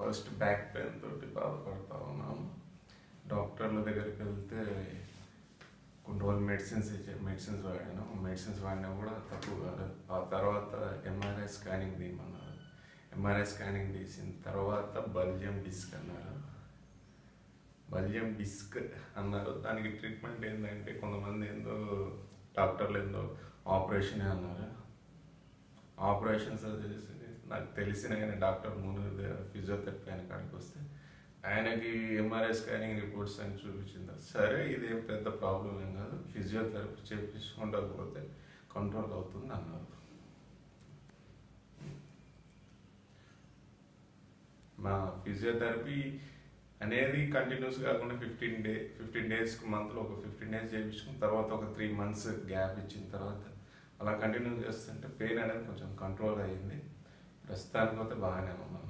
first back pain తోటి బాధపడతా ఉన్నాను డాక్టర్ల దగ్గరికి వెళ్తే కొన్ని రోజులు మెడిసిన్స్ ఇచ్చే మెడిసిన్స్ వాడాను మెడిసిన్స్ వాడినా కూడా తక్కువ కాలేదు ఆ తర్వాత ఎంఆర్ఐ స్కానింగ్ తీయమన్నారు ఎంఆర్ఐ స్కానింగ్ తీసిన తర్వాత బల్జియం డిస్క్ అన్నారు బల్జియం డిస్క్ అన్నారు దానికి ట్రీట్మెంట్ ఏంటంటే కొంతమంది ఏందో డాక్టర్లు ఏందో ఆపరేషన్ అన్నారు ఆపరేషన్స్ తెలిసి నాకు తెలిసిన ఆయన డాక్టర్ మును ఫిజియోథెరపీ ఆయన కాడికి వస్తే ఆయనకి ఎంఆర్ఐ స్కానింగ్ రిపోర్ట్స్ అని చూపించింది సరే ఇదేం పెద్ద ప్రాబ్లం ఏం కాదు ఫిజియోథెరపీ చేపించుకుంటకపోతే కంట్రోల్ అవుతుంది అన్నారు మా ఫిజియోథెరపీ అనేది కంటిన్యూస్ కాకుండా ఫిఫ్టీన్ డే ఫిఫ్టీన్ డేస్కి మంత్లో ఒక ఫిఫ్టీన్ డేస్ చేయించుకున్న తర్వాత ఒక త్రీ మంత్స్ గ్యాప్ ఇచ్చిన తర్వాత అలా కంటిన్యూ చేస్తుంటే పెయిన్ అనేది కొంచెం కంట్రోల్ అయ్యింది ప్రస్తుతానికి అయితే బాగానే ఉన్నాను